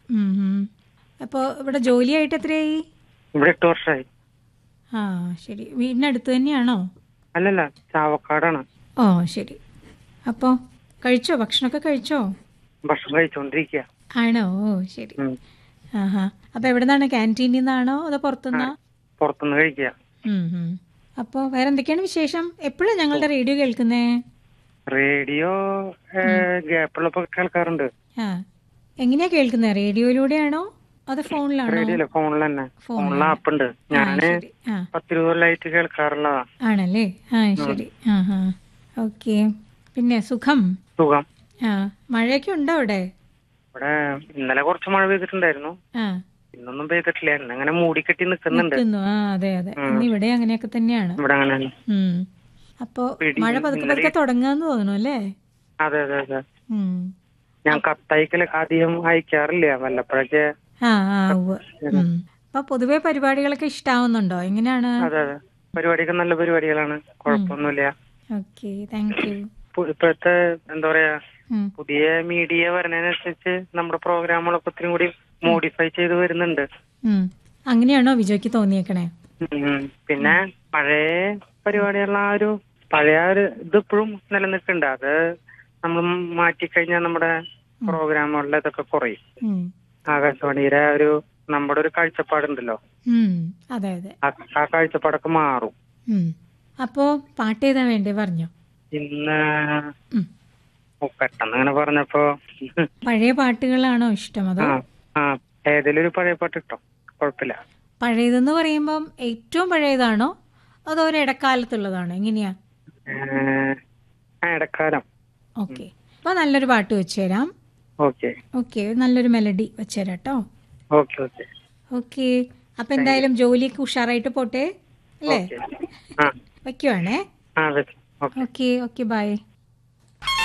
ഉം, ഉം. അപ്പോ ഇവിടെ ജോലിയായിട്ട് എത്രയായി ഇവിടെ എട്ട് വർഷമായി ആ ശരി വീടിനടുത്ത് തന്നെയാണോ അല്ലല്ല ചാവക്കാടാണ് ഓ ശരി അപ്പോൾ കഴിച്ചോ ഭക്ഷണമൊക്കെ കഴിച്ചോ ഭക്ഷണം കഴിച്ചോണ്ടിരിക്കുക ആണോ ഓ ശരി ആഹാ അപ്പോൾ എവിടെ നിന്നാണ് ക്യാൻറ്റീനിൽ നിന്നാണോ അതോ പുറത്തുനിന്നാ പുറത്തുനിന്ന് കഴിക്കുക അപ്പോൾ വേറെ എന്തൊക്കെയാണ് വിശേഷം എപ്പോഴാണ് ഞങ്ങളുടെ റേഡിയോ കേൾക്കുന്നേ റേഡിയോ ഗ്യാപ്പുള്ളപ്പോ കേൾക്കാറുണ്ട് ആ എങ്ങനെയാ കേൾക്കുന്നത് റേഡിയോയിലൂടെയാണോ അതോ ഫോണിലാണോ റേഡിയോ ഫോണിൽ തന്നെ ഫോണിൽ ഫോണിൽ ആപ്പ് ഉണ്ട് ആ ഞാന് ശരി ആ പത്തിരുപത് കൊല്ലായിട്ട് കേൾക്കാറുള്ളതാ ആണല്ലേ ആ ശരി ആ ഹാ ഓക്കെ പിന്നെ സുഖം സുഖം ആ മഴയൊക്കെ ഉണ്ടോ അവിടെ ഇവിടെ ഇന്നലെ കുറച്ച് മഴ പെയ്തിട്ടുണ്ടായിരുന്നു ആ ഇന്നൊന്നും പെയ്തിട്ടില്ല ഇന്ന് അങ്ങനെ മൂടിക്കെട്ടി നിക്കുന്നുണ്ട് നിൽക്കുന്നു ആ അതെ അതെ ഇന്ന് ഇവിടെ അങ്ങനെയൊക്കെ തന്നെയാണ് ഇവിടെ അങ്ങനെ തന്നെ. ഉം. അപ്പോ പിടി- മഴ പതുക്കെ പതുക്കെ തുടങ്ങാന്ന് തോന്നുന്നു അല്ലേ അതെ അതെ അതെ ഉം. ഞാൻ കത്തയക്കല് അധികം അയക്കാറില്ല വല്ലപ്പോഴൊക്കെ ആ ആ ഉവ്വ്. ഉം. അപ്പൊ പൊതുവെ പരിപാടികളൊക്കെ ഇഷ്ടാവുന്നുണ്ടോ എങ്ങനെയാണ് അതെ അതെ പരിപാടിയൊക്കെ നല്ല പരിപാടികളാണ് കുഴപ്പമൊന്നുമില്ല ഓക്കെ താങ്ക് യു ഇപ്പൊ- ഇപ്പോഴത്തെ എന്താ പറയാ ഉം. പുതിയ മീഡിയ വരുന്നതിനനുസരിച്ച് നമ്മുടെ പ്രോഗ്രാമുകളൊക്കെ ഒത്തിരി കൂടി മോഡിഫൈ ചെയ്ത് വരുന്നുണ്ട് ഉം. അങ്ങനെയാണോ വിജയ്ക്ക് തോന്നിയേക്കണേ ഉം. പിന്നെ പഴയ പരിപാടികളുടെ ആ ഒരു പഴയ ആ ഒരു ഇത് ഇപ്പോഴും നിലനിൽക്കുന്നുണ്ട് അത് നമ്മൾ മാറ്റിക്കഴിഞ്ഞാൽ നമ്മുടെ പ്രോഗ്രാമുകളിൽ ഇതൊക്കെ കുറയും ഉം. ആകാശവാണിയുടെ ആ ഒരു നമ്മുടെ ഒരു കാഴ്ചപ്പാടുണ്ടല്ലോ ഉം. അതെ അതെ ആ ആ കാഴ്ചപ്പാടൊക്കെ മാറും ഉം. അപ്പോ പാട്ട് ഏതാ വേണ്ടേ പറഞ്ഞോ ഇന്ന് ഉം. ഓ, പെട്ടെന്ന് അങ്ങനെ പറഞ്ഞപ്പോ പഴയ പാട്ടുകളാണോ ഇഷ്ടം അതോ ആ ആ ഏതെങ്കിലും ഒരു പഴയ പാട്ട് ഇട്ടോ കുഴപ്പമില്ല പഴയതെന്ന് പറയുമ്പം ഏറ്റവും പഴയതാണോ അതോ ഒരു ഇടക്കാലത്തുള്ളതാണോ എങ്ങനെയാ ഏഹ്, ആ ഇടക്കാലം ഓക്കെ അപ്പൊ നല്ലൊരു പാട്ട് വെച്ചുതരാം ഓക്കെ ഓക്കെ നല്ലൊരു മെലഡി വെച്ചുതരാം കേട്ടോ ഓക്കെ ഓക്കെ ഓക്കെ അപ്പൊ എന്തായാലും ജോലിയൊക്കെ ഉഷാറായിട്ട് പോട്ടെ അല്ലേ ഓക്കെ ആ വയ്ക്കുവാണേ ആ വെച്ചു ഓക്കെ ഓക്കെ ഓക്കെ ബൈ